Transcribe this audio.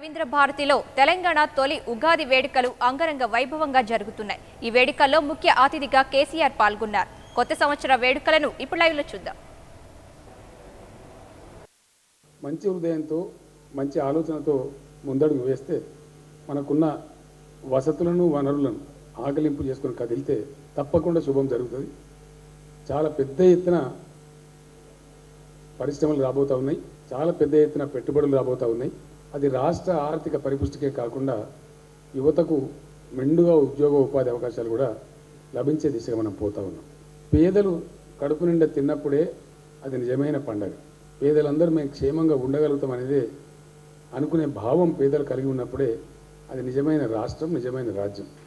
రవీంద్ర భారతిలో తెలంగాణ తొలి ఉగాది వేడుకలు అంగరంగ వైభవంగా జరుగుతున్నాయి ఈ వేడుకల్లో ముఖ్య అతిథిగా కేసీఆర్ పాల్గొన్నారు కొత్త సంవత్సర వేడుకలను ఇప్పుడు లైవ్లో చూద్దాం మంచి హృదయంతో మంచి ఆలోచనతో ముందడుగు వేస్తే మనకున్న వసతులను వనరులను ఆకలింపు చేసుకొని కదిలితే తప్పకుండా శుభం జరుగుతుంది చాలా పెద్ద ఎత్తున పరిశ్రమలు రాబోతూ ఉన్నాయి చాలా పెద్ద ఎత్తున పెట్టుబడులు రాబోతూ ఉన్నాయి అది రాష్ట్ర ఆర్థిక పరిపుష్టికే కాకుండా యువతకు మెండుగా ఉద్యోగ ఉపాధి అవకాశాలు కూడా లభించే దిశగా మనం పోతా ఉన్నాం పేదలు కడుపు నిండా తిన్నప్పుడే అది నిజమైన పండగ పేదలందరూ మేము క్షేమంగా ఉండగలుగుతాం అనేది అనుకునే భావం పేదలు కలిగి ఉన్నప్పుడే అది నిజమైన రాష్ట్రం నిజమైన రాజ్యం